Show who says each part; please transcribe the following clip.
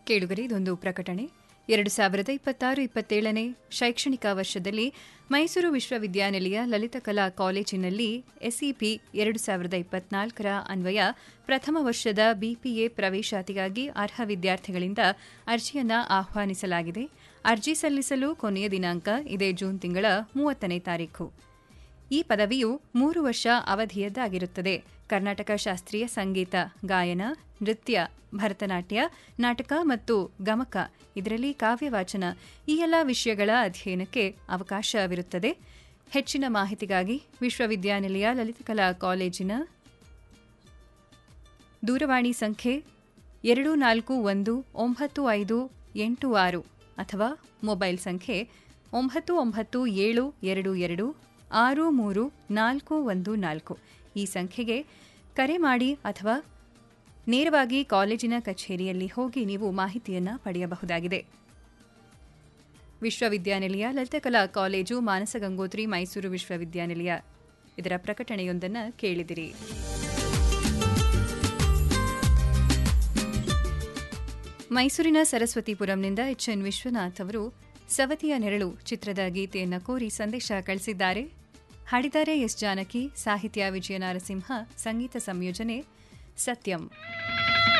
Speaker 1: ಕೇಳುಗರೆ ಇದೊಂದು ಪ್ರಕಟಣೆ ಎರಡು ಸಾವಿರದ ಇಪ್ಪತ್ತಾರು ಇಪ್ಪತ್ತೇಳನೇ ಶೈಕ್ಷಣಿಕ ವರ್ಷದಲ್ಲಿ ಮೈಸೂರು ವಿಶ್ವವಿದ್ಯಾನಿಲಯ ಲಲಿತಕಲಾ ಕಾಲೇಜಿನಲ್ಲಿ ಎಸ್ಇಪಿ ಎರಡು ಸಾವಿರದ ಇಪ್ಪತ್ನಾಲ್ಕರ ಅನ್ವಯ ಪ್ರಥಮ ವರ್ಷದ ಬಿಪಿಎ ಪ್ರವೇಶಾತಿಗಾಗಿ ಅರ್ಹ ವಿದ್ಯಾರ್ಥಿಗಳಿಂದ ಅರ್ಜಿಯನ್ನು ಆಹ್ವಾನಿಸಲಾಗಿದೆ ಅರ್ಜಿ ಸಲ್ಲಿಸಲು ಕೊನೆಯ ದಿನಾಂಕ ಇದೇ ಜೂನ್ ತಿಂಗಳ ಮೂವತ್ತನೇ ತಾರೀಖು ಈ ಪದವಿಯು ಮೂರು ವರ್ಷ ಅವಧಿಯದ್ದಾಗಿರುತ್ತದೆ ಕರ್ನಾಟಕ ಶಾಸ್ತ್ರೀಯ ಸಂಗೀತ ಗಾಯನ ನೃತ್ಯ ಭರತನಾಟ್ಯ ನಾಟಕ ಮತ್ತು ಗಮಕ ಇದರಲ್ಲಿ ಕಾವ್ಯವಾಚನ ಈ ಎಲ್ಲ ವಿಷಯಗಳ ಅಧ್ಯಯನಕ್ಕೆ ಅವಕಾಶವಿರುತ್ತದೆ ಹೆಚ್ಚಿನ ಮಾಹಿತಿಗಾಗಿ ವಿಶ್ವವಿದ್ಯಾನಿಲಯ ಲಲಿತಕಲಾ ಕಾಲೇಜಿನ ದೂರವಾಣಿ ಸಂಖ್ಯೆ ಎರಡು ನಾಲ್ಕು ಒಂದು ಒಂಬತ್ತು ಐದು ಎಂಟು ಆರು ಅಥವಾ ಮೊಬೈಲ್ ಸಂಖ್ಯೆ ಒಂಬತ್ತು ಒಂಬತ್ತು ಏಳು ಎರಡು ಎರಡು ಆರು ಮೂರು ನಾಲ್ಕು ಒಂದು ನಾಲ್ಕು ಈ ಸಂಖ್ಯೆಗೆ ಕರೆ ಮಾಡಿ ಅಥವಾ ನೇರವಾಗಿ ಕಾಲೇಜಿನ ಕಚೇರಿಯಲ್ಲಿ ಹೋಗಿ ನೀವು ಮಾಹಿತಿಯನ್ನು ಪಡೆಯಬಹುದಾಗಿದೆ ವಿಶ್ವವಿದ್ಯಾನಿಲಯ ಲಲಿತಕಲಾ ಕಾಲೇಜು ಮಾನಸ ಗಂಗೋತ್ರಿ ಮೈಸೂರು ವಿಶ್ವವಿದ್ಯಾನಿಲಯ ಇದರ ಪ್ರಕಟಣೆಯೊಂದನ್ನು ಕೇಳಿದಿರಿ ಮೈಸೂರಿನ ಸರಸ್ವತಿಪುರಂನಿಂದ ಎಚ್ ಎನ್ ವಿಶ್ವನಾಥ್ ಅವರು ಸವತಿಯ ನೆರಳು ಚಿತ್ರದ ಗೀತೆಯನ್ನು ಕೋರಿ ಸಂದೇಶ ಕಳಿಸಿದ್ದಾರೆ ಹಾಡಿದ್ದಾರೆ ಎಸ್ ಜಾನಕಿ ಸಾಹಿತ್ಯ ವಿಜಯ ನರಸಿಂಹ ಸಂಗೀತ ಸಂಯೋಜನೆ ಸತ್ಯಂ